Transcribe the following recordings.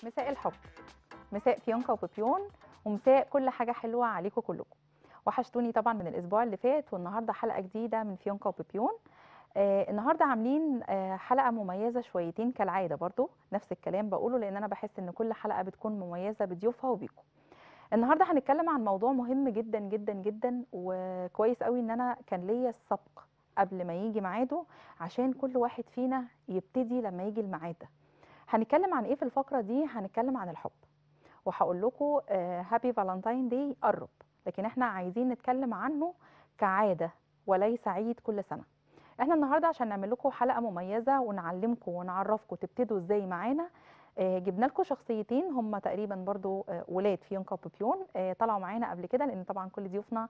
مساء الحب مساء فيونكا وبيبيون ومساء كل حاجة حلوة عليكم كلكم وحشتوني طبعا من الأسبوع اللي فات والنهاردة حلقة جديدة من فيونكا وبيبيون آه النهاردة عاملين آه حلقة مميزة شويتين كالعادة برضو نفس الكلام بقوله لأن أنا بحس إن كل حلقة بتكون مميزة بضيوفها وبيكم النهارده هنتكلم عن موضوع مهم جدا جدا جدا وكويس قوي ان انا كان ليا السبق قبل ما يجي ميعاده عشان كل واحد فينا يبتدي لما يجي الميعاد ده هنتكلم عن ايه في الفقره دي هنتكلم عن الحب وهقول لكم هابي فالنتاين داي قرب لكن احنا عايزين نتكلم عنه كعاده وليس عيد كل سنه احنا النهارده عشان نعمل لكم حلقه مميزه ونعلمكم ونعرفكم تبتدوا ازاي معانا آه، جبنا لكم شخصيتين هم تقريبا برضو آه، ولاد فيونكا وبيبيون آه، طلعوا معانا قبل كده لان طبعا كل ضيوفنا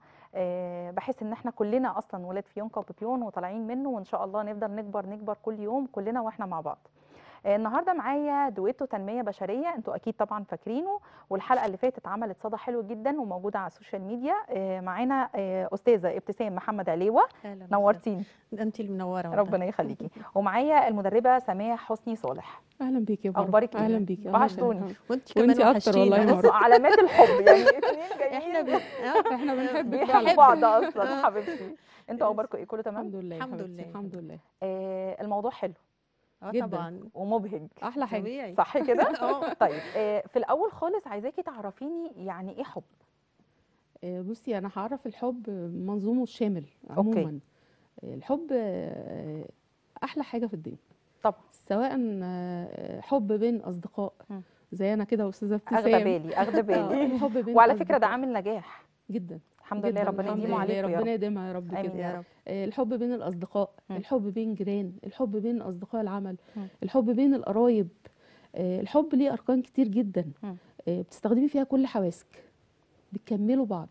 بحس ان احنا كلنا اصلا ولاد فيونكا وبيبيون وطالعين منه وان شاء الله نفضل نكبر نكبر كل يوم كلنا واحنا مع بعض النهارده معايا دويتو تنميه بشريه انتوا اكيد طبعا فاكرينه والحلقه اللي فاتت عملت صدى حلو جدا وموجوده على السوشيال ميديا معانا استاذه ابتسام محمد عليوه اهلا نورتيني انت اللي منوره والله. ربنا يخليكي ومعايا المدربه سماح حسني صالح اهلا بيكي يا بابا اخبارك ايه اهلا بيكي الله وحشتوني. يخليك. وانت كمان وانتي أكتر والله وحشتينا. يا بصوا علامات الحب يعني اتنين احنا جايين بن... آه، احنا بنحبك بيحبوا فعلا بعض اصلا حبيبتي انتوا اخباركم ايه كله تمام الحمد لله يا الحمد حبيبتي، لله. الحمد لله آه الموضوع حلو اه جداً. طبعا ومبهج احلى حاجه طبيعي صح كده اه طيب آه في الاول خالص عايزاكي تعرفيني يعني ايه حب آه، بصي انا هعرف الحب منظومه الشامل عموما آه، الحب آه، احلى حاجه في الدنيا طبعا سواء آه، حب بين اصدقاء مم. زي انا كده واستاذه ابتسام اخده بالي اخده آه، بالي الحب بين وعلى فكره ده أصدقاء. عامل نجاح جدا الحمد لله جداً، ربنا الحمد يديمه لله، عليكم يا ربنا رب يديمها يا رب آمين كده يا رب آه، الحب بين الأصدقاء مم. الحب بين جيران الحب بين أصدقاء العمل مم. الحب بين القرايب آه، الحب ليه أركان كتير جدا مم. آه، بتستخدمي فيها كل حواسك بتكملوا بعض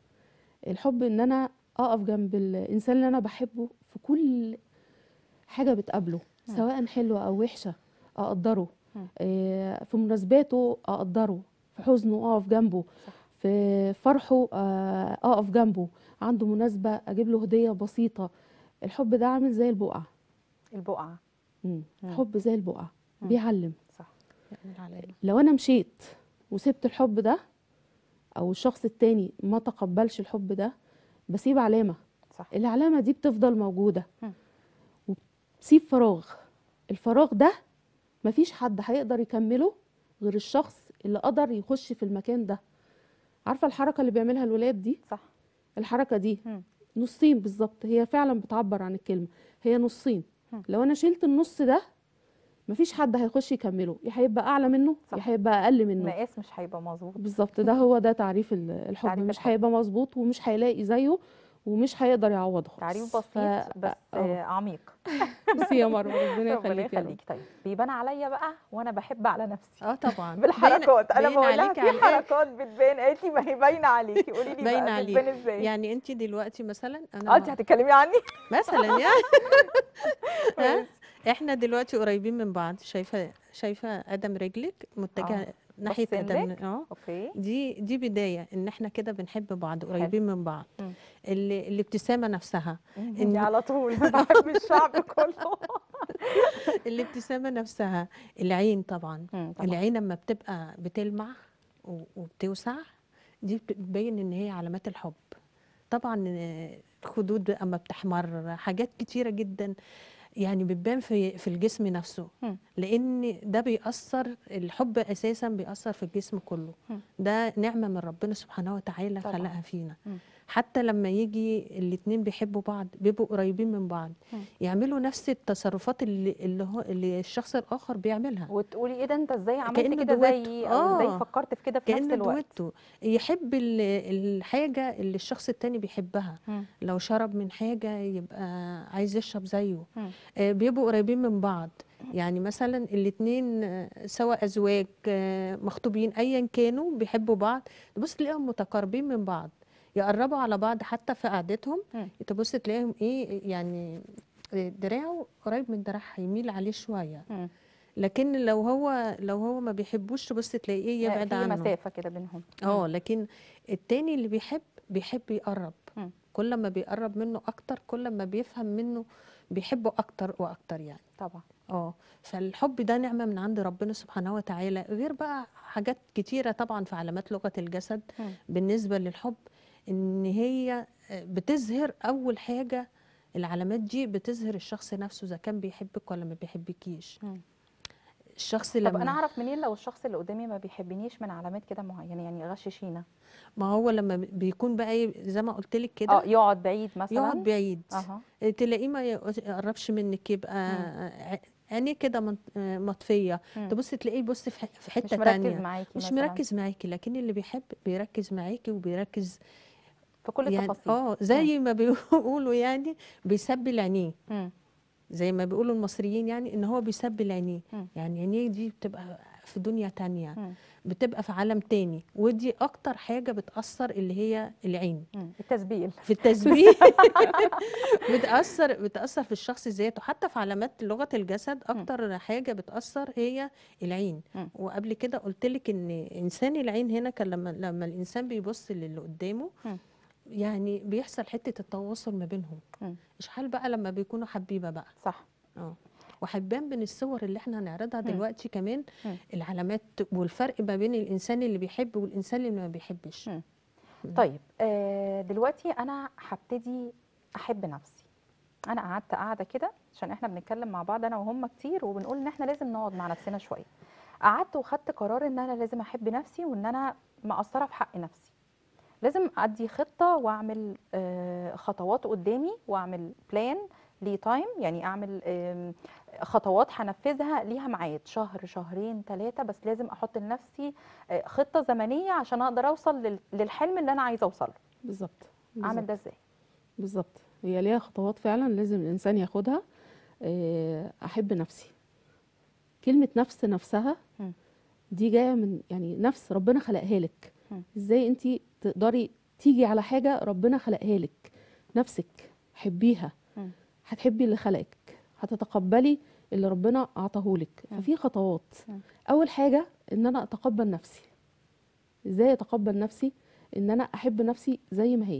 الحب إن أنا أقف جنب الإنسان اللي أنا بحبه في كل حاجة بتقابله مم. سواء حلوة أو وحشة أقدره مم. آه، في مناسباته أقدره في حزنه أقف جنبه صح. في فرحه آه، أقف جنبه عنده مناسبة أجيب له هدية بسيطة الحب ده عامل زي البقعة البقعه مم. مم. الحب زي البقعة مم. بيعلم صح يعمل علينا. لو أنا مشيت وسبت الحب ده أو الشخص التاني ما تقبلش الحب ده بسيب علامة صح العلامة دي بتفضل موجودة مم. وبتسيب فراغ الفراغ ده مفيش حد هيقدر يكمله غير الشخص اللي قدر يخش في المكان ده عارفة الحركة اللي بيعملها الولاد دي صح الحركة دي مم. نصين بالظبط هي فعلا بتعبر عن الكلمة هي نصين مم. لو انا شلت النص ده مفيش حد هيخش يكمله يا هيبقى اعلى منه صح. يا هيبقى اقل منه المقاس مش هيبقى مظبوط بالظبط ده هو ده تعريف ال- الحب تعريف مش الحب. هيبقى مظبوط ومش هيلاقي زيه ومش هيقدر يعوضه خالص تعريف بسيط ف... بس آه. آه عميق بصي يا مروه ربنا ربنا يخليك يا رب. يخليك طيب بيبان عليا بقى وانا بحب على نفسي اه طبعا بالحركات انا باين بقول لها عليكي في على الآخر. حركات بتبان قالت لي ما هي باينه عليكي قولي لي باين بقى عليك. بتبان ازاي يعني انت دلوقتي مثلا اه انا انت هتتكلمي عني مثلا يعني ها؟ احنا دلوقتي قريبين من بعض شايفه شايفه قدم رجلك متجهه آه. ناحيه بص قدم رجلك. اه اوكي دي دي بدايه ان احنا كده بنحب بعض قريبين من بعض مم. اللي الابتسامه نفسها اني على طول بحب الشعب كله الابتسامه نفسها العين طبعا مم، طبعا. العين لما بتبقى بتلمع و- وبتوسع دي بتبين ان هي علامات الحب طبعا آه، الخدود اما بتحمر حاجات كتيره جدا يعني بتبان في في الجسم نفسه مم. لان ده بيأثر الحب اساسا بيأثر في الجسم كله مم. ده نعمه من ربنا سبحانه وتعالى طبعاً. خلقها فينا مم. حتى لما يجي الاتنين بيحبوا بعض بيبقوا قريبين من بعض مم. يعملوا نفس التصرفات اللي اللي هو اللي الشخص الاخر بيعملها وتقولي ايه ده انت ازاي عملت كأنه كده دويتو. زيي او ازاي آه. فكرت في كده في نفس كأنه الوقت دويتو يحب ال- الحاجة اللي الشخص التاني بيحبها مم. لو شرب من حاجة يبقى عايز يشرب زيه مم. آه، بيبقوا قريبين من بعض يعني مثلا الاتنين آه، سواء أزواج آه، مخطوبين أيا كانوا بيحبوا بعض تبص تلاقيهم متقاربين من بعض يقربوا على بعض حتى في قعدتهم مم. تبص تلاقيهم ايه يعني آه، دراعه قريب من دراعها يميل عليه شوية مم. لكن لو هو لو هو ما بيحبوش تبص تلاقيه لا، يبعد في عنه مسافه كده بينهم اه لكن التاني اللي بيحب بيحب يقرب مم. كل ما بيقرب منه اكتر كل ما بيفهم منه بيحبه اكتر واكتر يعني طبعا اه فالحب ده نعمة من عند ربنا سبحانه وتعالى غير بقى حاجات كتيرة طبعا في علامات لغة الجسد مم. بالنسبة للحب ان هي بتظهر اول حاجة العلامات دي بتظهر الشخص نفسه اذا كان بيحبك ولا ما بيحبكيش مم. الشخص طب لما انا اعرف منين لو الشخص اللي قدامي ما بيحبنيش من علامات كده معينه يعني غششينا ما هو لما بيكون بقى ايه زي ما قلت لك اه كده يقعد بعيد مثلا يقعد بعيد اها تلاقيه ما يقربش منك يبقى ع- عينيه كده منط- مطفيه مم. تبص تلاقيه بص في ح- في حته مش مركز تانية معاكي مش مثلا مركز معاكي لكن اللي بيحب بيركز معاكي وبيركز في كل يعني التفاصيل اه زي ما بيقولوا يعني بيسبل عينيه مم. زي ما بيقولوا المصريين يعني ان هو بيسبل عينيه مم. يعني عينيه دي بتبقى في دنيا تانية مم. بتبقى في عالم تاني ودي اكتر حاجة بتأثر اللي هي العين مم. التسبيل في التسبيح بتأثر بتأثر في الشخص ذاته حتى في علامات لغة الجسد أكتر حاجة بتأثر هي العين مم. وقبل كده قلت لك إن إنسان العين هنا كان لما لما الإنسان بيبص للي قدامه مم. يعني بيحصل حتة التواصل ما بينهم مم. إشحال بقى لما بيكونوا حبيبة بقى صح اه وحبان من الصور اللي احنا هنعرضها مم. دلوقتي كمان مم. العلامات والفرق ما بين الإنسان اللي بيحب والإنسان اللي ما بيحبش مم. طيب آه دلوقتي انا هبتدي احب نفسي انا قعدت قاعده كده عشان احنا بنتكلم مع بعض انا وهم كتير وبنقول ان احنا لازم نقعد مع نفسنا شويه قعدت وخدت قرار ان انا لازم احب نفسي وان انا مقصره في حق نفسي لازم ادي خطه واعمل آه، خطوات قدامي واعمل بلان لي تايم يعني اعمل آم، خطوات هنفذها ليها ميعاد شهر شهرين ثلاثه بس لازم احط لنفسي آه، خطه زمنيه عشان اقدر اوصل لل- للحلم اللي انا عايزه اوصله بالظبط اعمل بالظبط. ده ازاي بالظبط هي ليها خطوات فعلا لازم الانسان ياخدها آه، احب نفسي كلمه نفس نفسها مم. دي جايه من يعني نفس ربنا خلقها لك مم. ازاي انت تقدري تيجي على حاجه ربنا خلقها لك نفسك حبيها مم. هتحبي اللي خلقك هتتقبلي اللي ربنا اعطاهولك مم. ففي خطوات مم. اول حاجه ان انا اتقبل نفسي ازاي اتقبل نفسي ان انا احب نفسي زي ما هي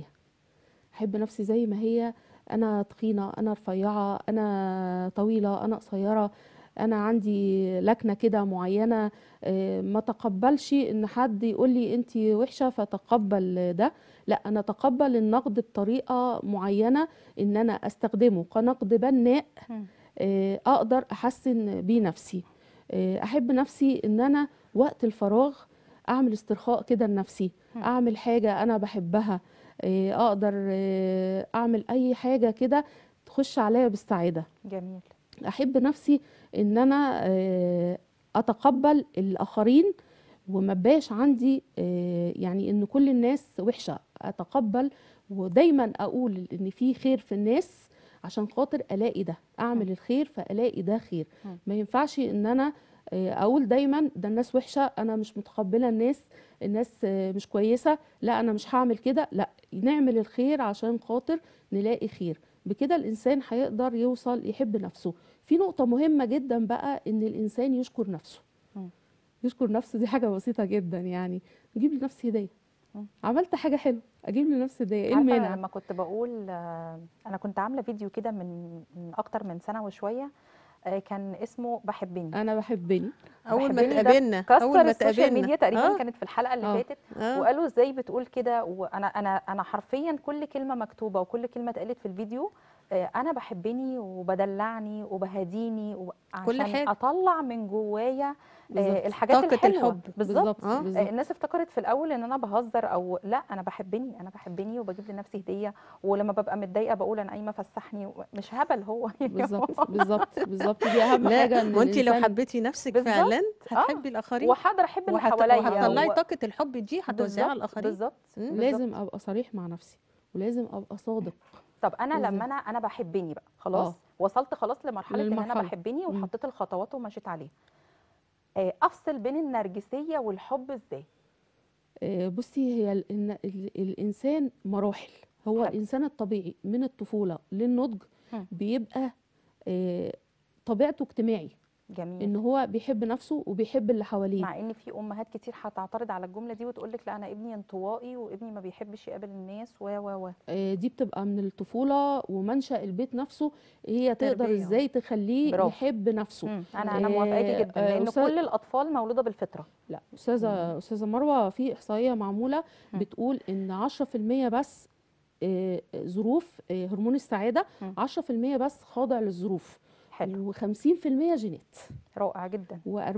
احب نفسي زي ما هي انا تخينه انا رفيعه انا طويله انا قصيره انا عندي لكنه كده معينه آه، ما تقبلش ان حد يقول لي انت وحشه فتقبل ده لا انا اتقبل النقد بطريقه معينه ان انا استخدمه كنقد بناء مم. آه، اقدر احسن بيه نفسي آه، احب نفسي ان انا وقت الفراغ اعمل استرخاء كده لنفسي مم. اعمل حاجه انا بحبها آه، اقدر آه، اعمل اي حاجه كده تخش عليا بالسعاده جميل احب نفسي ان انا آه، اتقبل الاخرين وما بقاش عندي آه، يعني ان كل الناس وحشه اتقبل ودايما اقول ان في خير في الناس عشان خاطر الاقي ده اعمل مم. الخير فالاقي ده خير مم. ما ينفعش ان انا آه، اقول دايما ده الناس وحشه انا مش متقبله الناس الناس آه، مش كويسه لا انا مش هعمل كده لا نعمل الخير عشان خاطر نلاقي خير بكده الانسان هيقدر يوصل يحب نفسه في نقطه مهمه جدا بقى ان الانسان يشكر نفسه مم. يشكر نفسه دي حاجه بسيطه جدا يعني اجيب لنفسي هديه مم. عملت حاجه حلوه اجيب لنفسي هديه ايه عارفة المانع لما كنت بقول آه، انا كنت عامله فيديو كده من من اكتر من سنه وشويه آه، كان اسمه بحبني انا بحبني أول ما بحبني ده اتقابلنا أول كسر ما السوشيال اتقابلنا ميديا تقريبا آه، كانت في الحلقه اللي آه. فاتت آه. وقالوا ازاي بتقول كده وانا انا انا حرفيا كل كلمه مكتوبه وكل كلمه اتقالت في الفيديو آه، انا بحبني وبدلعني وبهديني وب- كل عشان حاجة. اطلع من جوايا بالظبط. آه، الحاجات طاقة الحلوه الحب. بالظبط آه. آه، بالظبط الناس افتكرت في الاول ان انا بهزر او لا انا بحبني انا بحبني وبجيب لنفسي هديه ولما ببقى متضايقه بقول انا قايمه فسحني مش هبل هو بالظبط بالظبط بالظبط دي اهم لا حاجه ان وانت لو الإنسان- حبيتي نفسك بالظبط. فعلا آه. هتحبي الاخرين وهقدر احب اللي وهت- حواليا وهتطلعي و- طاقه الحب دي هتوزعيها على بالظبط الاخرين بالظبط مم. بالظبط. لازم ابقى صريح مع نفسي ولازم ابقى صادق طب انا لازم. لما انا انا بحبني بقى خلاص آه. وصلت خلاص لمرحله ان انا للمرحلة. بحبني مم. وحطيت الخطوات ومشيت عليها آه، افصل بين النرجسيه والحب ازاي آه، بصي هي ال ال ال الانسان مراحل هو حلو. الانسان الطبيعي من الطفوله للنضج مم. بيبقى آه، طبيعته اجتماعي جميل ان هو بيحب نفسه وبيحب اللي حواليه مع ان في امهات كتير هتعترض على الجمله دي وتقول لك لا انا ابني انطوائي وابني ما بيحبش يقابل الناس و و و آه، دي بتبقى من الطفولة ومنشأ البيت نفسه هي تقدر تربية. ازاي تخليه برافو. يحب نفسه مم. انا انا آه، موافقاكي جدا آه، لان أستاذ- كل الاطفال مولوده بالفطره لا استاذه استاذه مروه في احصائيه معموله مم. بتقول ان 10% بس آه، ظروف آه، هرمون السعاده مم. 10% بس خاضع للظروف حلو و50% جينات رائع جدا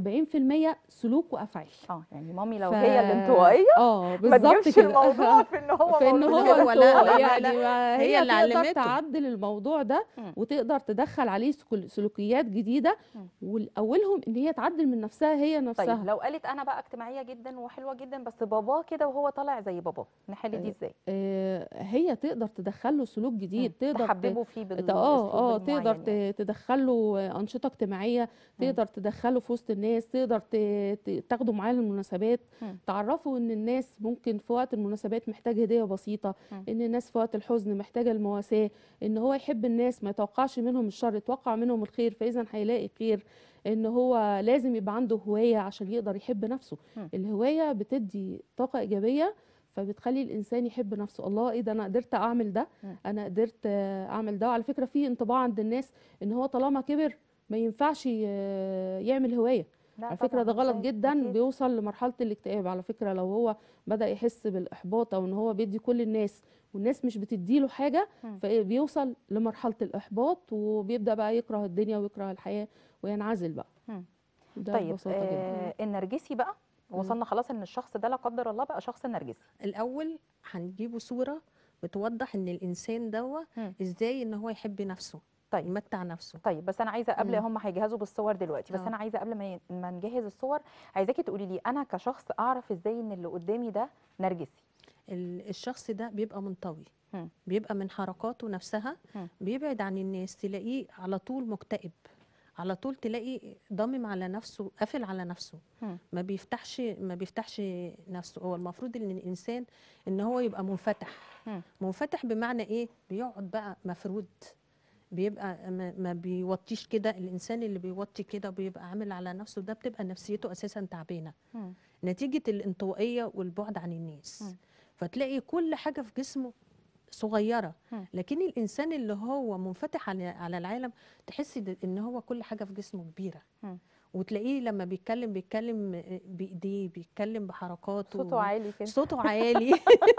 و40% سلوك وافعال اه يعني مامي لو ف- هي الانطوائيه اه ما بالظبط تجيبش كده الموضوع في ان هو في ان مولود هو كده. هو لا، انطوائي لا، يعني لا. ما هي هي اللي تقدر علمته. تعدل الموضوع ده مم. وتقدر تدخل عليه سلو- سلوكيات جديده مم. والاولهم ان هي تعدل من نفسها هي نفسها طيب لو قالت انا بقى اجتماعيه جدا وحلوه جدا بس باباه كده وهو طالع زي باباه نحل دي آه، ازاي آه، هي تقدر تدخل له سلوك جديد مم. تقدر ت- تحببه فيه ت- بالاسلوب اه اه تقدر المعين يعني. ت- تدخل له انشطه اجتماعيه مم. تقدر تدخله في وسط الناس تقدر ت- ت- تاخده معاه للمناسبات مم. تعرفه ان الناس ممكن في وقت المناسبات محتاج هديه بسيطه مم. ان الناس في وقت الحزن محتاجه المواساه ان هو يحب الناس ما يتوقعش منهم الشر يتوقع منهم الخير فاذا هيلاقي خير ان هو لازم يبقى عنده هوايه عشان يقدر يحب نفسه مم. الهوايه بتدي طاقه ايجابيه فبتخلي الانسان يحب نفسه الله ايه ده انا قدرت اعمل ده مم. انا قدرت آه، اعمل ده وعلى فكره في انطباع عند الناس ان هو طالما كبر ما ينفعش ي- يعمل هوايه لا على فكره ده طبعاً، غلط إزاي؟ جدا أكيد. بيوصل لمرحله الاكتئاب على فكره لو هو بدا يحس بالاحباط او ان هو بيدي كل الناس والناس مش بتديله حاجه مم. فبيوصل لمرحله الاحباط وبيبدا بقى يكره الدنيا ويكره الحياه وينعزل بقى مم. ده طيب ببساطه جدا آه النرجسي بقى وصلنا خلاص ان الشخص ده لا قدر الله بقى شخص نرجسي الاول هنجيبه صوره بتوضح ان الانسان دوا مم. ازاي ان هو يحب نفسه طيب يمتع نفسه طيب بس انا عايزه قبل مم. هم هيجهزوا بالصور دلوقتي بس آه. انا عايزه قبل ما ي- ما نجهز الصور عايزاكي تقولي لي انا كشخص اعرف ازاي ان اللي قدامي ده نرجسي ال- الشخص ده بيبقى منطوي مم. بيبقى من حركاته نفسها مم. بيبعد عن الناس تلاقيه على طول مكتئب على طول تلاقي ضامم على نفسه قافل على نفسه مم. ما بيفتحش ما بيفتحش نفسه هو المفروض ان الانسان ان هو يبقى منفتح مم. منفتح بمعنى ايه بيقعد بقى مفرود بيبقى ما, ما بيوطيش كده الانسان اللي بيوطي كده بيبقى عامل على نفسه ده بتبقى نفسيته اساسا تعبانه مم. نتيجه الانطوائيه والبعد عن الناس مم. فتلاقي كل حاجه في جسمه صغيره مم. لكن الانسان اللي هو منفتح على على العالم تحس د- ان هو كل حاجه في جسمه كبيره مم. وتلاقيه لما بيتكلم بيتكلم بايديه بيتكلم بحركاته صوته عالي كده صوته عالي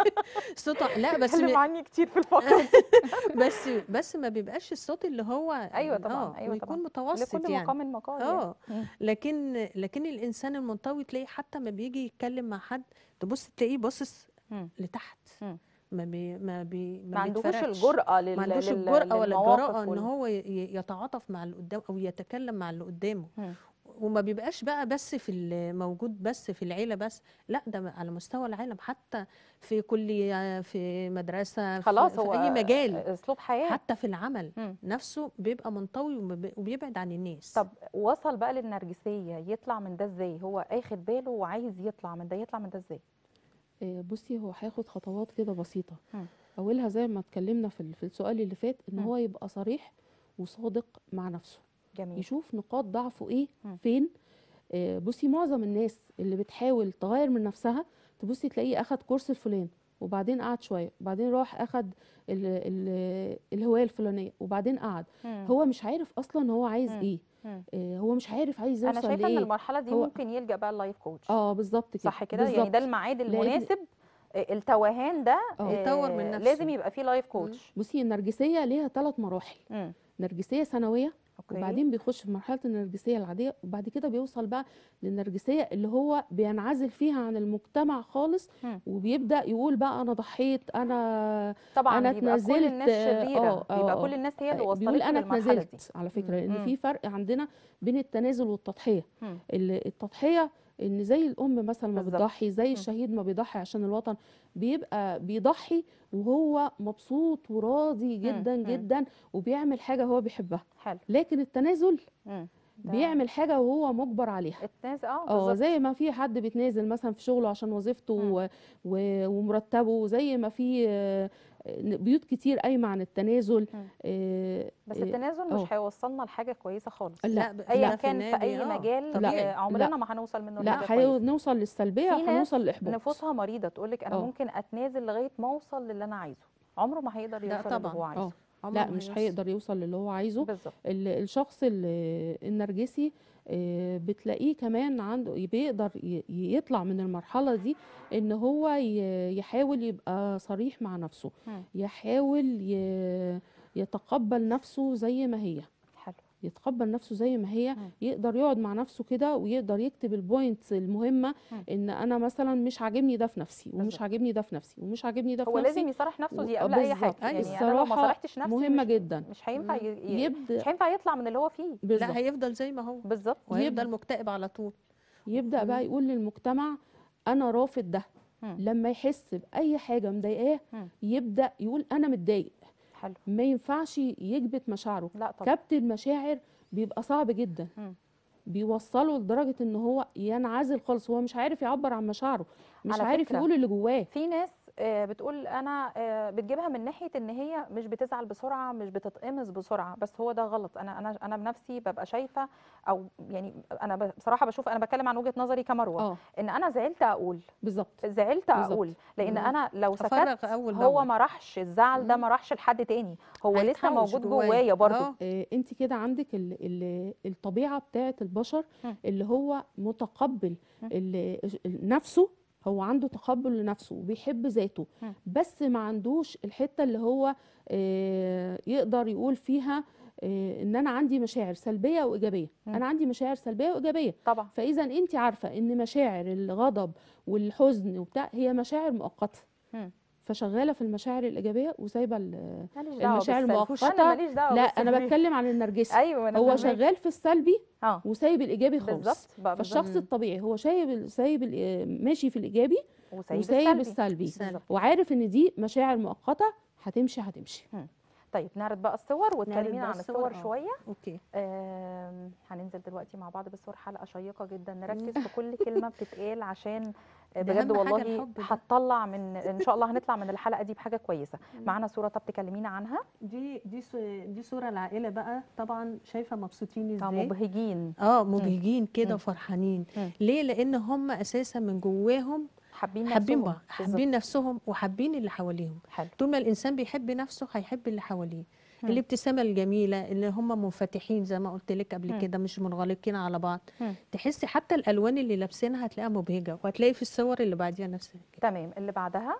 صوته لا بس اتكلم م- عني كتير في الفقره دي بس بس ما بيبقاش الصوت اللي هو ايوه طبعا آه ايوه ويكون طبعا متوسط لكل يعني مقام مقال اه يعني. مم. لكن لكن الانسان المنطوي تلاقيه حتى ما بيجي يتكلم مع حد تبص تلاقيه باصص مم. لتحت مم. ما بي ما بي ما عندهوش بيتفرجش. الجرأة لل... ما عندوش لل... الجرأة ولا للمواقف الجراءة ان وال- هو ي- ي- يتعاطف مع اللي قدامه او يتكلم مع اللي قدامه مم. وما بيبقاش بقى بس في ال- موجود بس في العيلة بس لا ده على مستوى العالم حتى في كلية في مدرسة خلاص في, هو في اي مجال اسلوب حياة حتى في العمل مم. نفسه بيبقى منطوي وب- وبيبعد عن الناس طب وصل بقى للنرجسية يطلع من ده ازاي هو اخد باله وعايز يطلع من ده يطلع من ده ازاي آه، بصي هو هياخد خطوات كده بسيطه مم. اولها زي ما اتكلمنا في ال- في السؤال اللي فات ان مم. هو يبقى صريح وصادق مع نفسه جميل يشوف نقاط ضعفه ايه مم. فين آه، بصي معظم الناس اللي بتحاول تغير من نفسها تبصي تلاقيه اخد كورس الفلان وبعدين قعد شويه وبعدين راح اخد ال ال الهوايه الفلانيه وبعدين قعد مم. هو مش عارف اصلا هو عايز مم. ايه مم. آه، هو مش عارف عايز انا يوصل شايفة ان لايه المرحلة دي هو- ممكن يلجأ بقى اللايف كوتش اه بالظبط كده صح كده يعني ده بالظبط. الميعاد لأن- المناسب آه، التوهان ده آه. يطور من آه، نفسه. لازم يبقى فيه لايف كوتش بصي النرجسيه ليها ثلاث مراحل مم. نرجسيه ثانويه اوكي وبعدين بيخش في مرحله النرجسيه العاديه وبعد كده بيوصل بقى للنرجسيه اللي هو بينعزل فيها عن المجتمع خالص مم. وبيبدا يقول بقى انا ضحيت انا طبعا أنا بيبقى كل اتنازلت، الناس آه، شريرة آه، بيبقى آه. كل الناس هي اللي بيقول وصلته انا للمرحلة دي اتنازلت على فكره مم. لان مم. في فرق عندنا بين التنازل والتضحيه مم. ال- التضحيه ان زي الام مثلا ما بالظبط. بتضحي زي الشهيد ما بيضحي عشان الوطن بيبقى بيضحي وهو مبسوط وراضي جدا مم. جدا وبيعمل حاجه هو بيحبها حلو لكن التنازل مم. ده بيعمل حاجه وهو مجبر عليها اتنازل اه اه بالظبط زي ما في حد بيتنازل مثلا في شغله عشان وظيفته مم. و- و- ومرتبه زي ما في آه، بيوت كتير قايمه عن التنازل مم. آه، بس آه، التنازل اه مش هيوصلنا لحاجه كويسه خالص لا ب- ايا لا، في كان في النادي، اي آه، مجال طبيعي. لا، آه، عمرنا لا. ما هنوصل منه لا لحاجه كويسه هنوصل للسلبيه في ناس وهنوصل للاحباط نفوسها مريضه تقول لك انا اه ممكن اتنازل لغايه ما اوصل للي انا عايزه عمره ما هيقدر لا يوصل اللي طبعا. هو عايزه اه عمره لا ما مش هيوصل. هيقدر يوصل للي هو عايزه بالظبط ال- الشخص ال- النرجسي آه، بتلاقيه كمان عنده بيقدر ي- يطلع من المرحلة دي ان هو ي- يحاول يبقى صريح مع نفسه مم. يحاول ي- يتقبل نفسه زي ما هي حلو يتقبل نفسه زي ما هي مم. يقدر يقعد مع نفسه كده ويقدر يكتب البوينتس المهمة مم. ان انا مثلا مش عاجبني ده في نفسي ومش بالظبط. عاجبني ده في نفسي ومش عاجبني ده في هو نفسي لازم يصارح نفسه دي و- قبل اي حاجه بالظبط. يعني أيوة. انا لو ما الصراحة صارحتش نفسي مهمة مش جدا مش هينفع ي... ي... يبدأ مش هينفع يطلع من اللي هو فيه بالظبط لا هيفضل زي ما هو بالظبط وهيفضل مكتئب على طول يبدأ بقى مم. يقول للمجتمع أنا رافض ده مم. لما يحس بأي حاجة مضايقاه مم. يبدأ يقول أنا متضايق حلو ما ينفعش يكبت مشاعره لا طبعا كبت المشاعر بيبقى صعب جدا مم. بيوصله لدرجة إن هو ينعزل خالص هو مش عارف يعبر عن مشاعره مش على عارف فكرة، يقول اللي جواه في ناس آه، بتقول انا آه، بتجيبها من ناحيه ان هي مش بتزعل بسرعه مش بتتقمص بسرعه بس هو ده غلط انا انا انا بنفسي ببقى شايفه او يعني انا ب- بصراحه بشوف انا بتكلم عن وجهه نظري كمروه اه ان انا زعلت اقول بالظبط زعلت بالظبط. اقول لان مم. انا لو أفرغ سكت أول هو بأول. ما راحش الزعل ده مم. ما راحش لحد تاني هو لسه هيتحوش موجود جوايا. جوايا برضو آه. آه انت كده عندك ال ال الطبيعه بتاعه البشر مم. اللي هو متقبل مم. ال- ال- نفسه هو عنده تقبل لنفسه وبيحب ذاته مم. بس ما عندوش الحته اللي هو آه يقدر يقول فيها آه ان انا عندي مشاعر سلبيه وايجابيه مم. انا عندي مشاعر سلبيه وايجابيه طبعا فاذا انت عارفه ان مشاعر الغضب والحزن وبتاع هي مشاعر مؤقته مم. فشغاله في المشاعر الايجابيه وسايبه ال- ماليش دعوه المشاعر بالسلبي. المؤقتة. انا ماليش دعوه لا انا بالسلبي. بتكلم عن النرجسي ايوه انا هو فاهماك. شغال في السلبي اه وسايب الايجابي خالص بالظبط بقى فالشخص بالظبط. الطبيعي هو سايب سايب ال- ماشي في الايجابي وسايب, وسايب السلبي السلبي بالظبط. وعارف ان دي مشاعر مؤقته هتمشي هتمشي طيب نعرض بقى الصور واتكلمينا بقى عن الصور، الصور آه. شويه اوكي آم، هننزل دلوقتي مع بعض بالصور حلقه شيقه جدا نركز في كل كلمه بتتقال عشان آه، ده بجد أهم حاجة والله الحب ده. هتطلع من ان شاء الله هنطلع من الحلقه دي بحاجه كويسه معانا صوره طب تكلمينا عنها دي دي ص- دي صوره العائله بقى طبعا شايفه مبسوطين آه، ازاي مبهجين اه مبهجين كده مم. وفرحانين مم. ليه لان هم اساسا من جواهم حابين حابين نفسهم. بعض بالظبط. حابين نفسهم وحابين اللي حواليهم حلو طول ما الانسان بيحب نفسه هيحب اللي حواليه مم. الابتسامه الجميله اللي هم منفتحين زي ما قلت لك قبل مم. كده مش منغلقين على بعض مم. تحسي حتى الالوان اللي لابسينها هتلاقيها مبهجه وهتلاقي في الصور اللي بعديها نفس الكلام تمام اللي بعدها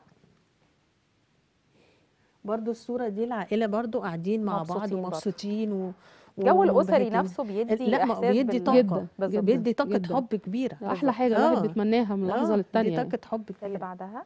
برضو الصوره دي العائله برضو قاعدين مع بعض مبسوطين برضو. ومبسوطين و... الجو الاسري ومبهجين. نفسه بيدي لا ما احساس بيدي بال- طاقه جدا بالظبط. بيدي طاقه جدا. حب كبيره احلى حاجه الواحد آه. بيتمناها من لحظه آه، للتانيه دي يعني. طاقه حب اللي كبيره بعدها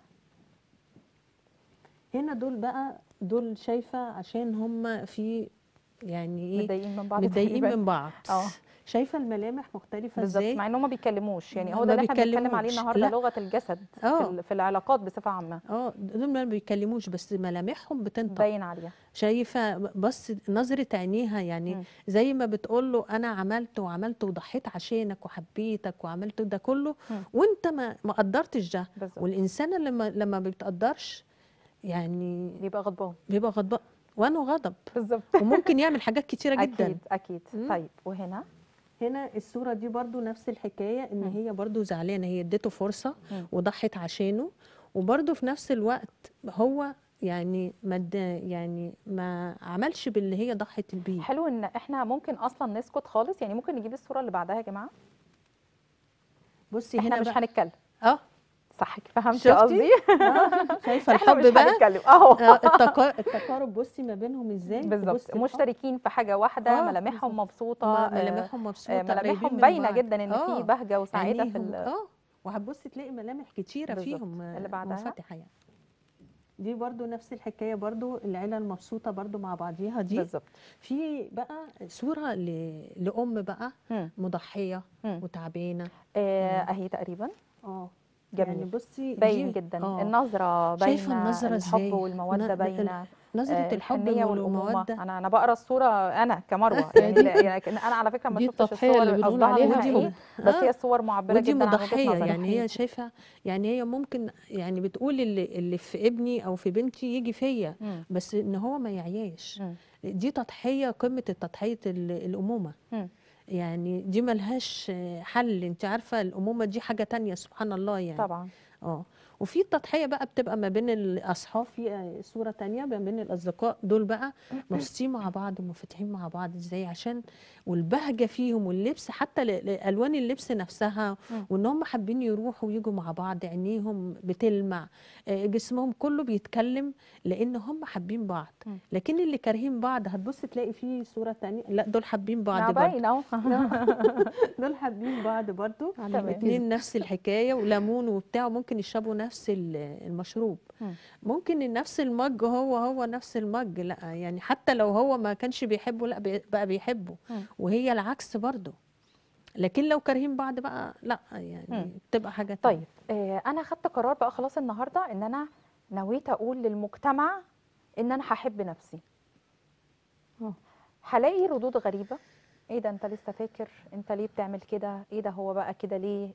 هنا دول بقى دول شايفه عشان هم في يعني ايه متضايقين من بعض متضايقين تقريباً. من بعض اه شايفه الملامح مختلفه بالظبط ازاي مع ان هم ما بيتكلموش يعني هو ما ده اللي احنا بنتكلم عليه بيتكلموش. النهارده لا. لغه الجسد في, اه ال- في العلاقات بصفه عامه اه دول ما بيتكلموش بس ملامحهم بتنطق باين عليها شايفه بس نظره عينيها يعني مم. زي ما بتقول له انا عملت وعملت وضحيت عشانك وحبيتك وعملت ده كله مم. وانت ما ما قدرتش ده بالظبط والانسان اللي لما لما ما بيتقدرش يعني بيبقى غضبان بيبقى غضبان وانه غضب بالظبط وممكن يعمل حاجات كتيره جدا اكيد اكيد مم. طيب وهنا هنا الصورة دي برضو نفس الحكاية ان مم. هي برضو زعلانة هي اديته فرصة مم. وضحت عشانه وبرضو في نفس الوقت هو يعني ما اد- يعني ما عملش باللي هي ضحت بيه حلو ان احنا ممكن اصلا نسكت خالص يعني ممكن نجيب الصوره اللي بعدها يا جماعه بصي احنا هنا مش بقى هنتكلم اه صح فهمت شفتي؟ قصدي آه، شايفة احنا مش الحب بقى هنتكلم اهو آه، التقا- التقارب بصي ما بينهم ازاي بالظبط بصي الحب. مشتركين في حاجه واحده آه، ملامحهم بالظبط. مبسوطه ما- آه، ملامحهم آه، مبسوطة قريبين ملامحهم من باينه بعض. جدا ان آه، في بهجه وسعاده في عينيهم ال- اه وهتبصي تلاقي ملامح كتيرة بالظبط. فيهم آه، اللي بعدها؟ منفتحة يعني دي برضو نفس الحكاية برضو العيلة المبسوطة برضو مع بعضيها دي بالظبط في بقى صورة ل... لأم بقى مم. مضحية مم. وتعبانة آه، اهي تقريبا اه جميل يعني بصي باين دي- جدا آه. النظره باينه شايفة النظرة الحب ازاي والموده ن- باينه نظره آه، الحب الحنيه والامومه والموده انا انا بقرا الصوره انا كمروه يعني دي- لا- يعني انا على فكره ما دي شفتش التضحية الصور اللي بنقول قصدها عليها منها دي ايه بس آه. هي الصور معبره ودي جدا عن وجهه مضحيه نظري يعني هي شايفه يعني هي ممكن يعني بتقول اللي, اللي في ابني او في بنتي يجي فيا مم. بس ان هو ما يعياش مم. دي تضحيه قمه التضحيه ال- الامومه مم. يعني دي ملهاش حل انت عارفه الامومه دي حاجه تانية سبحان الله يعني طبعا اه وفي التضحيه بقى بتبقى ما بين الاصحاب في صوره تانية ما بين الاصدقاء دول بقى مبسوطين مع بعض ومنفتحين مع بعض ازاي عشان والبهجه فيهم واللبس حتى ل- ل- الوان اللبس نفسها مم. وان هم حابين يروحوا ويجوا مع بعض عينيهم بتلمع آه، جسمهم كله بيتكلم لان هم حابين بعض مم. لكن اللي كارهين بعض هتبص تلاقي فيه صوره تانية لا دول حابين بعض ما برضه باين اهو دول حابين بعض برضه على تمام. الاتنين. اتنين نفس الحكايه وليمون وبتاع ممكن يشربوا نفس ال- المشروب مم. ممكن نفس المج هو هو نفس المج لا يعني حتى لو هو ما كانش بيحبه لا بي- بقى بيحبه مم. وهي العكس برضه لكن لو كارهين بعض بقى لا يعني مم. بتبقى حاجه طيب تانية. آه انا خدت قرار بقى خلاص النهارده ان انا نويت اقول للمجتمع ان انا هحب نفسي آه. هلاقي ردود غريبه ايه ده انت لسه فاكر انت ليه بتعمل كده ايه ده هو بقى كده ليه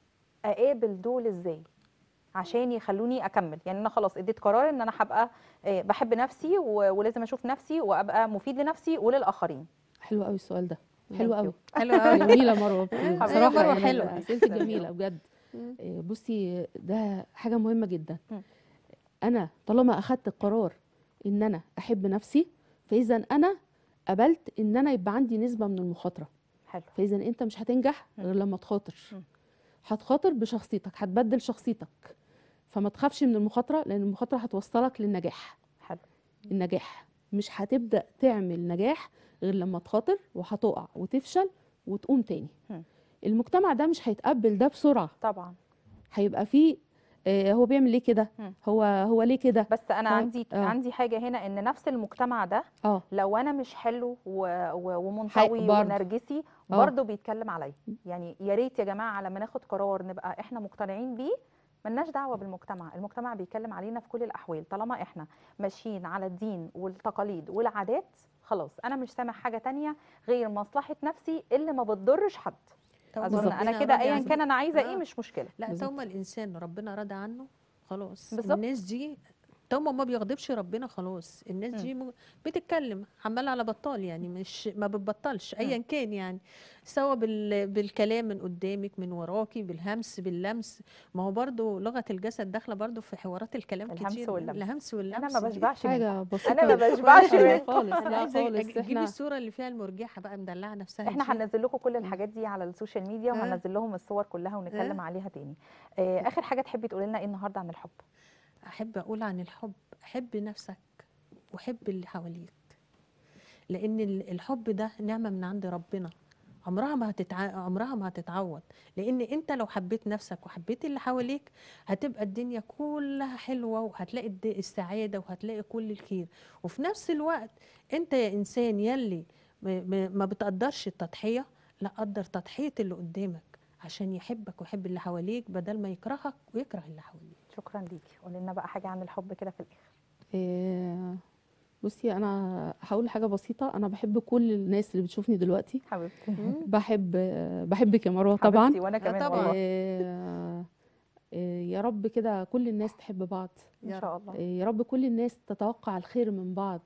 اقابل دول ازاي عشان يخلوني اكمل يعني انا خلاص اديت قرار ان انا هبقى آه، بحب نفسي و- ولازم اشوف نفسي وابقى مفيد لنفسي وللاخرين حلو قوي السؤال ده حلو Thank قوي you. حلو قوي جميله مروه أيوة بصراحه مروة يعني حلوة. اسئلتك جميله بجد مم. إيه، بصي ده حاجه مهمه جدا مم. انا طالما اخدت القرار ان انا احب نفسي فاذا انا قبلت ان انا يبقى عندي نسبه من المخاطره حلو فاذا انت مش هتنجح مم. غير لما تخاطر مم. هتخاطر بشخصيتك هتبدل شخصيتك فما تخافش من المخاطره لان المخاطره هتوصلك للنجاح حلو النجاح مش هتبدا تعمل نجاح غير لما تخاطر وهتقع وتفشل وتقوم تاني مم. المجتمع ده مش هيتقبل ده بسرعه طبعا هيبقى فيه آه، هو بيعمل ليه كده مم. هو هو ليه كده بس انا ف- عندي آه. عندي حاجه هنا ان نفس المجتمع ده اه لو انا مش حلو و... و... ومنطوي برضه. ونرجسي آه. برضه بيتكلم عليا يعني يا ريت يا جماعه لما ناخد قرار نبقى احنا مقتنعين بيه ملناش دعوه بالمجتمع المجتمع بيتكلم علينا في كل الاحوال طالما احنا ماشيين على الدين والتقاليد والعادات خلاص انا مش سامع حاجه تانية غير مصلحه نفسي اللي ما بتضرش حد طب اظن ربنا انا كده راضي ايا عنه. كان انا عايزه ايه آه. مش مشكله لا بالظبط. طالما الانسان ربنا راضي عنه خلاص بالظبط. الناس دي طالما ما بيغضبش ربنا خلاص الناس مم. دي م- بتتكلم عماله على بطال يعني مش ما بتبطلش ايا كان يعني سواء بال بالكلام من قدامك من وراكي بالهمس باللمس ما هو برضو لغه الجسد داخله برضو في حوارات الكلام الهمس كتير واللمس. الهمس واللمس انا ما دي. بشبعش منه حاجه بسيطه انا ما بشبعش لا منه خالص انا لا عايزه خالص تجيبي احنا الصوره اللي فيها المرجحه بقى مدلعه نفسها احنا دي. هننزل لكم كل الحاجات دي على السوشيال ميديا آه. وهننزل لهم الصور كلها ونتكلم آه. عليها تاني آه اخر حاجه تحبي تقولي لنا ايه النهارده عن الحب احب اقول عن الحب حب نفسك وحب اللي حواليك لان ال- الحب ده نعمه من عند ربنا عمرها ما هتتع... عمرها ما هتتعوض لان انت لو حبيت نفسك وحبيت اللي حواليك هتبقى الدنيا كلها حلوه وهتلاقي الد- السعاده وهتلاقي كل الخير وفي نفس الوقت انت يا انسان يلي ما- ما ما بتقدرش التضحيه لا قدر تضحيه اللي قدامك عشان يحبك ويحب اللي حواليك بدل ما يكرهك ويكره اللي حواليك شكرا ليكي قولي لنا بقى حاجه عن الحب كده في الاخر إيه، بصي انا هقول حاجه بسيطه انا بحب كل الناس اللي بتشوفني دلوقتي حبيبتي بحب بحبك يا مروه طبعا حبيبتي وانا كمان طبعاً. والله إيه، إيه، يا رب كده كل الناس تحب بعض ان شاء الله إيه، يا رب كل الناس تتوقع الخير من بعض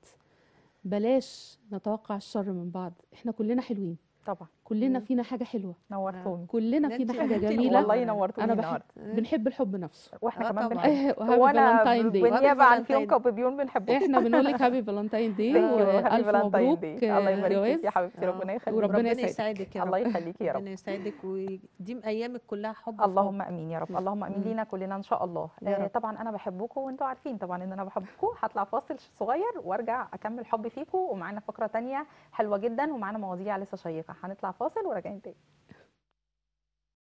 بلاش نتوقع الشر من بعض احنا كلنا حلوين طبعا كلنا مم. فينا حاجه حلوه نورتوني كلنا ده فينا انت- حاجه انت جميله والله نورتوني أنا بحب- النهارده بنحب الحب نفسه واحنا آه كمان طبعاً. بنحب وهابي وانا فالنتاين داي بالنيابه عن Valentine. فيونكا وبيبيون بنحبكم احنا بنقول لك هابي فالنتاين داي هابي والف فالنتاين مبروك داي الله يبارك جواز فيك يا حبيبتي آه. ربنا يخليك وربنا ربنا يسعدك. يسعدك يا الله رب يخليكي يا رب ربنا يسعدك وديم ايامك كلها حب في اللهم حب. امين يا رب اللهم امين مم. لينا كلنا ان شاء الله يا آه رب. طبعا انا بحبكم وانتوا عارفين طبعا ان انا بحبكم هطلع فاصل صغير وارجع اكمل حبي فيكم ومعانا فقره تانية حلوه جدا ومعانا مواضيع لسه شيقه هنطلع فاصل وراجعين تاني